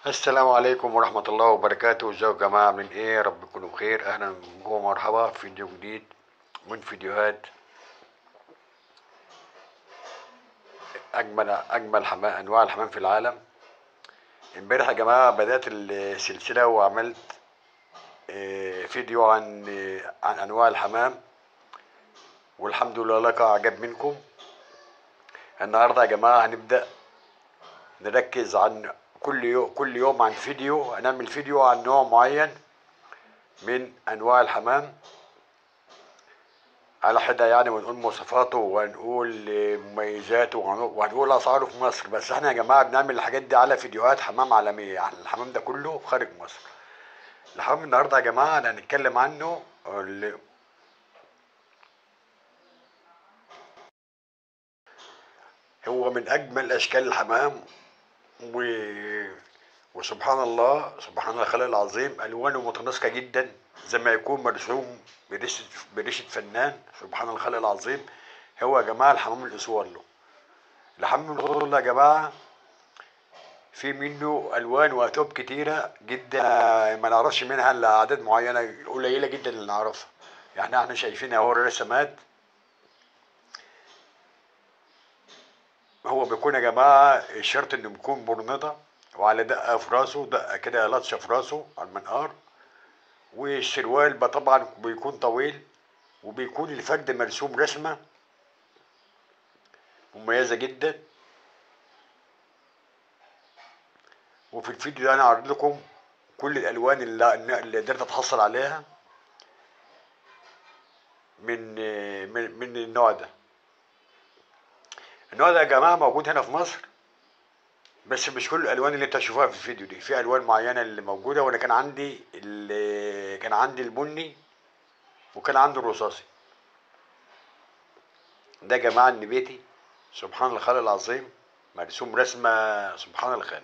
السلام عليكم ورحمة الله وبركاته ازيكم يا جماعة عاملين ايه رب تكونوا بخير اهلا بكم ومرحبا في فيديو جديد من فيديوهات اجمل اجمل حمام انواع الحمام في العالم امبارح يا جماعة بدأت السلسلة وعملت آه، فيديو عن آه، عن انواع الحمام والحمد لله لقى اعجاب منكم النهارده يا جماعة هنبدأ نركز عن كل يوم كل يوم عن فيديو هنعمل فيديو عن نوع معين من انواع الحمام على حدة يعني ونقول مواصفاته وهنقول مميزاته وهنقول وهنقول اسعاره في مصر بس احنا يا جماعه بنعمل الحاجات دي على فيديوهات حمام عالميه يعني الحمام ده كله خارج مصر الحمام النهارده يا جماعه اللي هنتكلم عنه اللي هو من اجمل اشكال الحمام و... وسبحان الله سبحان الخالق العظيم الوانه متناسقه جدا زي ما يكون مرسوم بريشه بريشه فنان سبحان الخالق العظيم هو يا جماعه الحمام الاسوالو الحمام الاسوالو يا جماعه في منه الوان واتوب كتيره جدا ما نعرفش منها الا اعداد معينه قليله جدا اللي نعرفها يعني احنا شايفين اهو الرسمات هو بيكون يا جماعة الشرط انه بيكون برنطة وعلى دقة في راسه دقة كده لطشة في راسه على المنقار والسروال بقى طبعا بيكون طويل وبيكون الفرد مرسوم رسمة مميزة جدا وفي الفيديو ده انا هعرض لكم كل الالوان اللي, اللي قدرت اتحصل عليها من من من النوع ده النوع ده يا جماعه موجود هنا في مصر بس مش كل الالوان اللي انت هتشوفها في الفيديو دي في الوان معينه اللي موجوده وانا كان عندي اللي كان عندي البني وكان عندي الرصاصي ده يا جماعه النبيتي سبحان الخالق العظيم مرسوم رسمه سبحان الخالق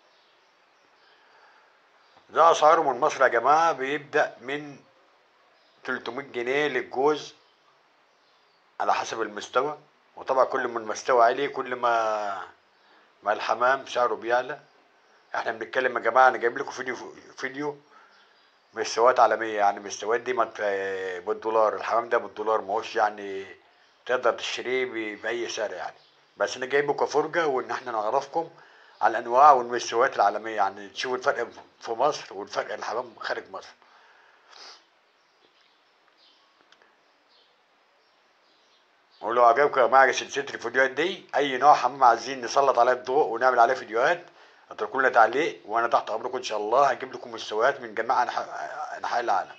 ده اسعاره من مصر يا جماعه بيبدا من 300 جنيه للجوز على حسب المستوى وطبعا كل ما المستوى عالي كل ما ما الحمام سعره بيعلى احنا بنتكلم يا جماعه انا جايب لكم فيديو فيديو مستويات عالميه يعني المستويات دي مت- بالدولار الحمام ده بالدولار ما هوش يعني تقدر تشتريه ب- باي سعر يعني بس انا جايبه كفرجه وان احنا نعرفكم على الانواع والمستويات العالميه يعني تشوفوا الفرق في مصر والفرق الحمام خارج مصر ولو عجبكم يا جماعه سلسله الفيديوهات دي اي نوع حمام عايزين نسلط عليه الضوء ونعمل عليه فيديوهات اتركوا لنا تعليق وانا تحت امركم ان شاء الله هجيب لكم مستويات من جميع انحاء أنحاء العالم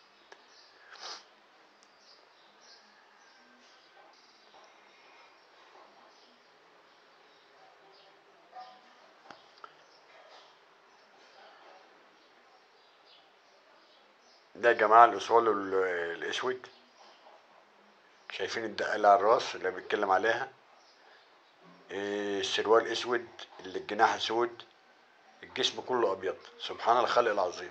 ده يا جماعه الاصول ال- الاسود شايفين الدقه اللي على الراس اللي بنتكلم عليها إيه، السروال اسود اللي الجناح اسود الجسم كله ابيض سبحان الخالق العظيم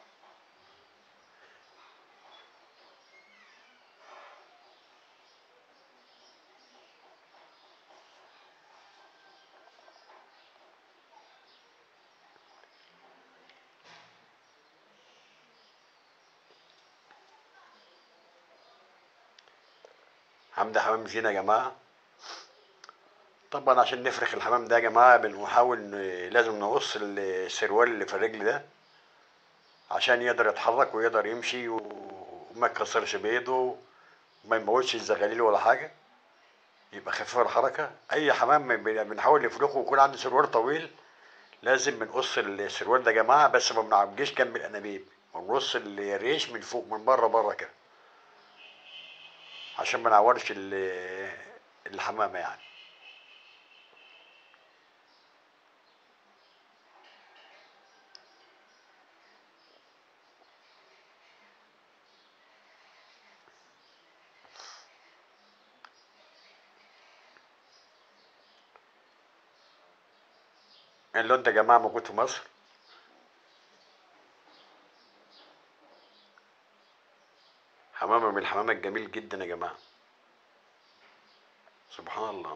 حمد حمام زينة يا جماعة طبعا عشان نفرخ الحمام ده يا جماعة بنحاول ن- لازم نقص السروال اللي في الرجل ده عشان يقدر يتحرك ويقدر يمشي و- وما يكسرش بيضه وما يموتش الزغاليل ولا حاجة يبقى خفيف الحركة أي حمام بن- بنحاول نفرخه ويكون عنده سروال طويل لازم بنقص السروال ده يا جماعة بس ما بنعجيش جنب الأنابيب بنقص الريش من فوق من بره بره كده عشان ما نعورش ال- الحمامة يعني اللون ده يا جماعة موجود في مصر حمامة من الحمام الجميل جدا يا جماعة سبحان الله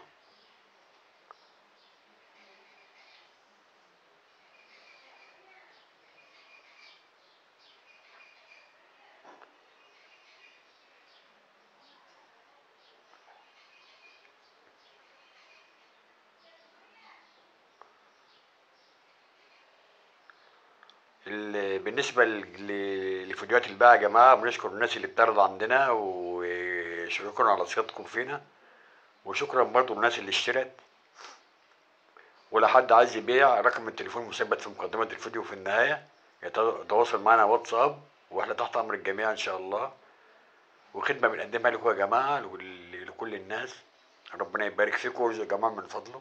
ال- بالنسبة ل- ل- لفيديوهات البيع يا جماعة بنشكر الناس اللي بتعرض عندنا وشكرا على ثقتكم فينا وشكرا برضو للناس اللي اشترت ولو حد عايز يبيع رقم التليفون مثبت في مقدمة الفيديو في النهاية يتواصل معنا واتساب واحنا تحت امر الجميع ان شاء الله وخدمة بنقدمها لكم يا جماعة ول- لكل الناس ربنا يبارك فيكم ويرزق جماعة من فضله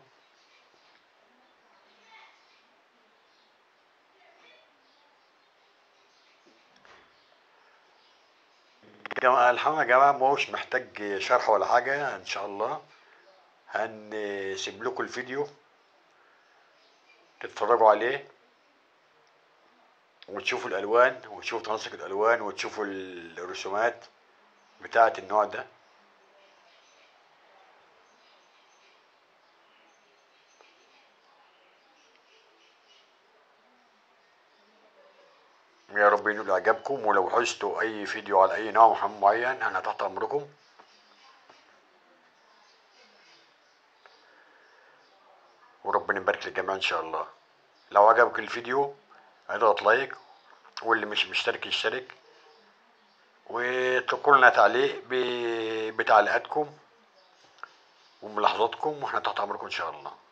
جماعة الحمد يا جماعة مش محتاج شرح ولا حاجة ان شاء الله هنسيب لكم الفيديو تتفرجوا عليه وتشوفوا الالوان وتشوفوا تناسق الالوان وتشوفوا الرسومات بتاعة النوع ده يا رب ينول اعجابكم ولو حجتوا اي فيديو على اي نوع محمد معين انا تحت امركم وربنا يبارك للجميع ان شاء الله لو عجبك الفيديو اضغط لايك واللي مش مشترك يشترك وتركوا لنا تعليق ب- بتعليقاتكم وملاحظاتكم واحنا تحت امركم ان شاء الله